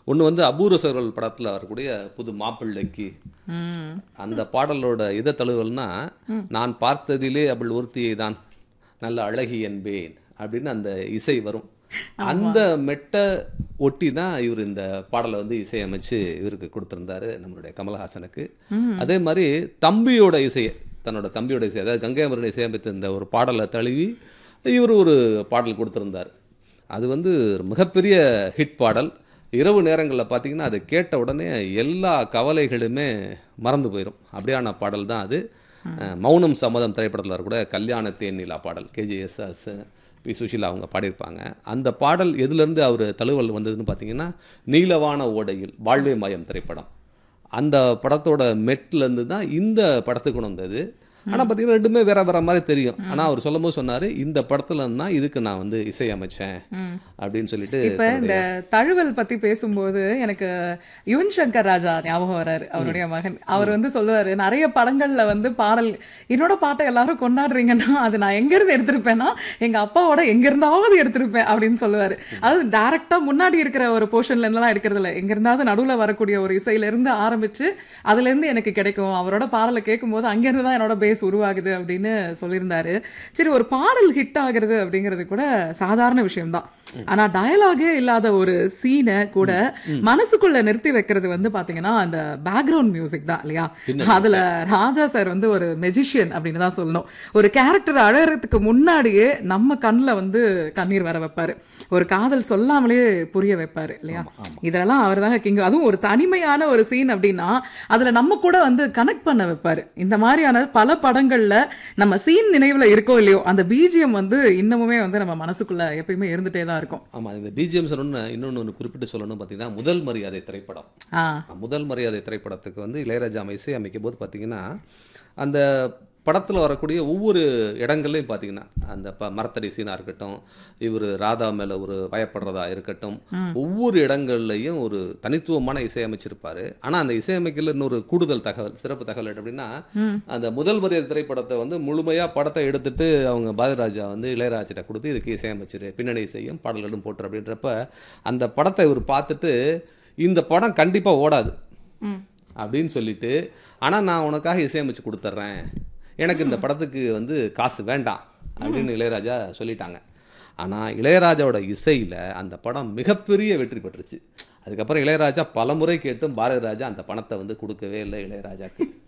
ஒன்று வந்து அபூர்வ சகோதரர்கள் படத்தில் வரக்கூடிய புது மாப்பிள்ளைக்கு ம் அந்த பாடலோட இதை தழுவல்னா நான் பார்த்ததிலே அவள் ஒருத்தியை தான் நல்ல அழகி என்பேன் அப்படின்னு அந்த இசை வரும் அந்த மெட்டை ஒட்டி தான் இவர் இந்த பாடலை வந்து இசையமைச்சு இவருக்கு கொடுத்திருந்தாரு நம்மளுடைய கமலஹாசனுக்கு அதே மாதிரி தம்பியோட இசையை தன்னோட தம்பியோட இசை அதாவது கங்கை அமரன் இசையமைத்த இந்த ஒரு பாடலை தழுவி இவர் ஒரு பாடல் கொடுத்திருந்தார் அது வந்து ஒரு மிகப்பெரிய ஹிட் பாடல் இரவு நேரங்களில் பார்த்தீங்கன்னா அதை கேட்ட உடனே எல்லா கவலைகளுமே மறந்து போயிடும் அப்படியான பாடல் தான் அது அஹ், மௌனம் சம்மதம் திரைப்படத்தில் கூட கல்யாண தேனிலா பாடல் கேஜிஎஸ்எஸ் பி சுஷீலா அவங்க பாடியிருப்பாங்க அந்த பாடல் எதுலேருந்து அவர் தழுவல் வந்ததுன்னு பார்த்தீங்கன்னா நீலவான ஓடையில் வாழ்வே மயம் திரைப்படம் அந்த படத்தோட மெட்லேருந்து தான் இந்த படத்துக்கு கொண்டு வந்தது ஆனால் பார்த்தீங்கன்னா ரெண்டுமே வேற வேற மாதிரி தெரியும் ஆனால் அவர் சொல்லும்போது சொன்னார் இந்த படத்துல தான் இதுக்கு நான் வந்து இசையமைச்சேன் அப்படின்னு சொல்லிட்டு இப்ப இந்த தழுவல் பத்தி பேசும்போது எனக்கு யுவன் சங்கர் ராஜா ஞாபகம் வராரு அவருடைய மகன் அவர் வந்து சொல்லுவாரு நிறைய படங்கள்ல வந்து பாடல் என்னோட பாட்டை எல்லாரும் கொண்டாடுறீங்கன்னா அது நான் எங்க இருந்து எடுத்திருப்பேன்னா எங்க அப்பாவோட எங்க இருந்தாவது எடுத்திருப்பேன் அப்படின்னு சொல்லுவாரு அது டைரக்டா முன்னாடி இருக்கிற ஒரு போர்ஷன்ல இருந்தெல்லாம் எடுக்கிறது இல்ல எங்க இருந்தாவது நடுவுல வரக்கூடிய ஒரு இசையில இருந்து ஆரம்பிச்சு அதுல இருந்து எனக்கு கிடைக்கும் அவரோட பாடலை கேட்கும்போது அங்க இருந்து தான் என்னோட பேஸ் உருவாகுது அப்படின்னு சொல்லியிருந்தாரு சரி ஒரு பாடல் ஹிட் ஆகுறது அப்படிங்கிறது கூட சாதாரண விஷயம்தான் ஆனா டயலாகே இல்லாத ஒரு சீனை கூட மனசுக்குள்ள நிறுத்தி வைக்கிறது வந்து பாத்தீங்கன்னா அந்த பேக்ரவுண்ட் மியூசிக் தான் இல்லையா அதுல ராஜா சார் வந்து ஒரு மெஜிஷியன் அப்படின்னு தான் சொல்லணும் ஒரு கேரக்டர் அழகிறதுக்கு முன்னாடியே நம்ம கண்ணுல வந்து கண்ணீர் வர வைப்பாரு ஒரு காதல் சொல்லாமலே புரிய வைப்பாரு இல்லையா இதெல்லாம் அவர் தாங்க கிங் அதுவும் ஒரு தனிமையான ஒரு சீன் அப்படின்னா அதுல நம்ம கூட வந்து கனெக்ட் பண்ண வைப்பாரு இந்த மாதிரியான பல படங்கள்ல நம்ம சீன் நினைவுல இருக்கோ இல்லையோ அந்த பிஜிஎம் வந்து இன்னமுமே வந்து நம்ம மனசுக்குள்ள எப்பயுமே இருந்துட்டே தான் இருக்கும் ஆமாம் இந்த பிஜிஎம் சொன்னோன்னு இன்னொன்று ஒன்று குறிப்பிட்டு சொல்லணும் பார்த்தீங்கன்னா முதல் மரியாதை திரைப்படம் ஆ முதல் மரியாதை திரைப்படத்துக்கு வந்து இளையராஜா இசை அமைக்கும் போது பார்த்தீங்கன்னா அந்த படத்தில் வரக்கூடிய ஒவ்வொரு இடங்கள்லையும் பார்த்தீங்கன்னா அந்த ப மரத்தடி சீனாக இருக்கட்டும் இவர் ராதா மேலே ஒரு பயப்படுறதா இருக்கட்டும் ஒவ்வொரு இடங்கள்லையும் ஒரு தனித்துவமான இசையமைச்சிருப்பாரு ஆனால் அந்த இசையமைக்கல இன்னொரு கூடுதல் தகவல் சிறப்பு தகவல் என்ன அப்படின்னா அந்த முதல் மரியாதை திரைப்படத்தை வந்து முழுமையாக படத்தை எடுத்துட்டு அவங்க பாரதிராஜா வந்து இளையராஜிட்ட கொடுத்து இதுக்கு இசையமைச்சிரு பின்னணி இசையும் பாடல்களும் போட்டுரு அப்படின்றப்ப அந்த படத்தை இவர் பார்த்துட்டு இந்த படம் கண்டிப்பாக ஓடாது ம் அப்படின்னு சொல்லிட்டு ஆனால் நான் உனக்காக இசையமைச்சு கொடுத்துட்றேன் எனக்கு இந்த படத்துக்கு வந்து காசு வேண்டாம் அப்படின்னு இளையராஜா சொல்லிட்டாங்க ஆனால் இளையராஜாவோட இசையில் அந்த படம் மிகப்பெரிய வெற்றி பெற்றுச்சு அதுக்கப்புறம் இளையராஜா பலமுறை கேட்டும் பாரதிராஜா அந்த பணத்தை வந்து கொடுக்கவே இல்லை இளையராஜாக்கு